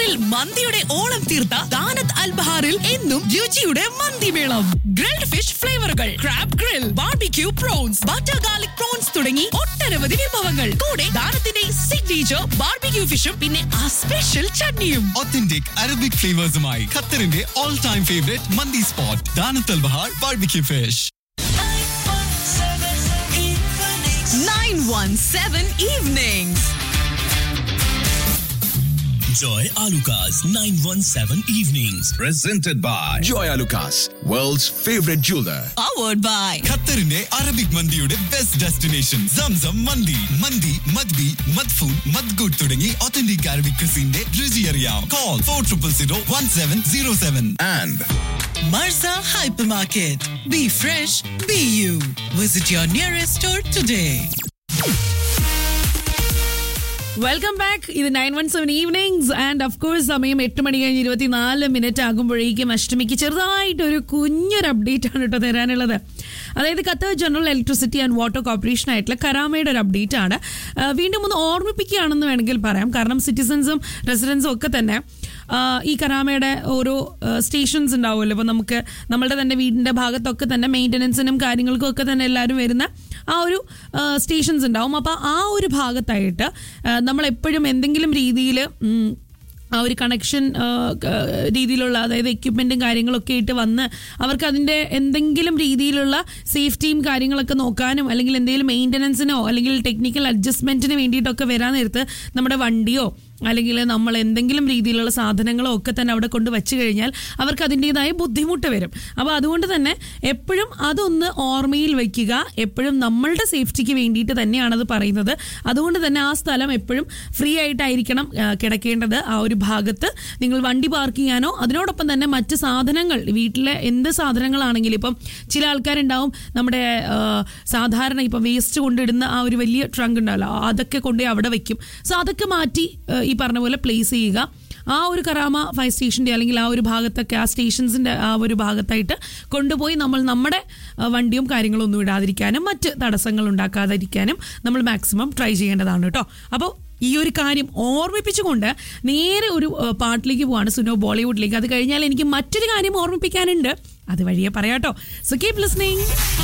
ഖത്തറിൽ മന്തിയുടെ ഓളം തീർത്ത ദാനത്ത് അൽബഹാറിൽ എന്നും രുചിയുടെ മന്തിമേളം ഗ്രിൽഡ് ഫിഷ് ഫ്ലേവറുകൾ crab grill barbecue prawns butter garlic prawns തുടങ്ങി ഒട്ടനവധി വിഭവങ്ങൾ കൂടെ ദാനത്തിന്റെ സിഗ്നേച്ചർ ബാർബിക്യൂ ഫിഷും പിന്നെ ആ സ്പെഷ്യൽ ചട്നിയും Authentic Arabic flavors-മായി ഖത്തറിന്റെ all time favorite mandi spot ദാനത്തൽ Bahar barbecue fish 917 evenings. Joy Alucas 917 Evenings. presented by Joy Lucas, world's favorite jeweler. Powered by ഖത്തറിന്റെ അറബിക് മന്തിയുടെ best destination Zamzam mandi mandi മദ്ബി മദ്ഫൂൺ മദ്ഗുഡ് തുടങ്ങി ഒത്തന്റിക് അറബിക് ക്രിസിന്റെ രുചി അറിയാം call four triple zero one seven zero seven And Marza Hypermarket. Be fresh, be you. Visit your nearest store today. Welcome back ഇത് nine one seven evenings and of course സമയം എട്ട് മണി കഴിഞ്ഞ് ഇരുപത്തിനാല് minute ആകുമ്പോഴേക്കും അഷ്ടമിക്ക് ചെറുതായിട്ടൊരു കുഞ്ഞൊരു അപ്ഡേറ്റ് ആണ് കേട്ടോ തരാനുള്ളത് അതായത് Qatar general electricity and water corporation ആയിട്ടുള്ള കരാമയുടെ ഒരു അപ്ഡേറ്റ് ആണ് ആ, വീണ്ടും ഒന്ന് ഓർമ്മിപ്പിക്കുകയാണെന്ന് വേണമെങ്കിൽ പറയാം കാരണം സിറ്റിസൺസും റെസിഡൻസും ഒക്കെ തന്നെ ആ, ഈ കരാമയുടെ ഓരോ സ്റ്റേഷൻസ് ഉണ്ടാവുമല്ലോ ഇപ്പോൾ നമുക്ക് നമ്മളുടെ തന്നെ വീടിൻ്റെ ഭാഗത്തൊക്കെ തന്നെ മെയിൻ്റനൻസിനും കാര്യങ്ങൾക്കും ഒക്കെ തന്നെ എല്ലാവരും വരുന്ന ആ ഒരു സ്റ്റേഷൻസ് ഉണ്ടാവും അപ്പോൾ ആ ഒരു ഭാഗത്തായിട്ട് ആ, നമ്മൾ എപ്പോഴും എന്തെങ്കിലും രീതിയിൽ ആ ഒരു കണക്ഷൻ രീതിയിലുള്ള അതായത് എക്യുപ്മെൻറ്റും കാര്യങ്ങളൊക്കെ ആയിട്ട് വന്ന് അവർക്ക് അതിൻ്റെ എന്തെങ്കിലും രീതിയിലുള്ള സേഫ്റ്റിയും കാര്യങ്ങളൊക്കെ നോക്കാനും അല്ലെങ്കിൽ എന്തെങ്കിലും മെയിൻ്റനൻസിനോ അല്ലെങ്കിൽ ടെക്നിക്കൽ അഡ്ജസ്റ്റ്മെൻറ്റിന് വേണ്ടിയിട്ടൊക്കെ വരാൻ നേരത്ത് നമ്മുടെ വണ്ടിയോ അല്ലെങ്കിൽ നമ്മൾ എന്തെങ്കിലും രീതിയിലുള്ള സാധനങ്ങളോ ഒക്കെ തന്നെ അവിടെ കൊണ്ട് വെച്ച് കഴിഞ്ഞാൽ അവർക്ക് അതിൻ്റെതായ ബുദ്ധിമുട്ട് വരും അപ്പോൾ അതുകൊണ്ട് തന്നെ എപ്പോഴും അതൊന്ന് ഓർമ്മയിൽ വയ്ക്കുക എപ്പോഴും നമ്മളുടെ സേഫ്റ്റിക്ക് വേണ്ടിയിട്ട് തന്നെയാണത് പറയുന്നത് അതുകൊണ്ട് തന്നെ ആ സ്ഥലം എപ്പോഴും ഫ്രീ ആയിട്ടായിരിക്കണം ആ, കിടക്കേണ്ടത് ആ ഒരു ഭാഗത്ത് നിങ്ങൾ വണ്ടി പാർക്ക് ചെയ്യാനോ അതിനോടൊപ്പം തന്നെ മറ്റ് സാധനങ്ങൾ വീട്ടിലെ എന്ത് സാധനങ്ങളാണെങ്കിലും ഇപ്പം ചില ആൾക്കാരുണ്ടാവും നമ്മുടെ ആ, സാധാരണ ഇപ്പം വേസ്റ്റ് കൊണ്ടിടുന്ന ആ ഒരു വലിയ ട്രങ്ക് ഉണ്ടാവല്ലോ അതൊക്കെ കൊണ്ടുപോയി അവിടെ വെക്കും സോ അതൊക്കെ മാറ്റി ആ, ഈ പറഞ്ഞ പോലെ പ്ലേസ് ചെയ്യുക ആ ഒരു കറാമ ഫയർ സ്റ്റേഷൻ്റെ അല്ലെങ്കിൽ ആ ഒരു ഭാഗത്തൊക്കെ ആ സ്റ്റേഷൻസിൻ്റെ ആ ഒരു ഭാഗത്തായിട്ട് കൊണ്ടുപോയി നമ്മൾ നമ്മുടെ ആ, വണ്ടിയും കാര്യങ്ങളും ഒന്നും ഇടാതിരിക്കാനും മറ്റ് തടസ്സങ്ങൾ ഉണ്ടാക്കാതിരിക്കാനും നമ്മൾ മാക്സിമം ട്രൈ ചെയ്യേണ്ടതാണ് കേട്ടോ അപ്പോൾ ഈ ഒരു കാര്യം ഓർമ്മിപ്പിച്ചുകൊണ്ട് നേരെ ഒരു ആ, പാട്ടിലേക്ക് പോവാണ് സുനോ ബോളിവുഡിലേക്ക് അത് കഴിഞ്ഞാൽ എനിക്ക് മറ്റൊരു കാര്യം ഓർമ്മിപ്പിക്കാനുണ്ട് അത് വഴിയെ പറയാട്ടോ സോ കീപ് ലിസ്ണിംഗ്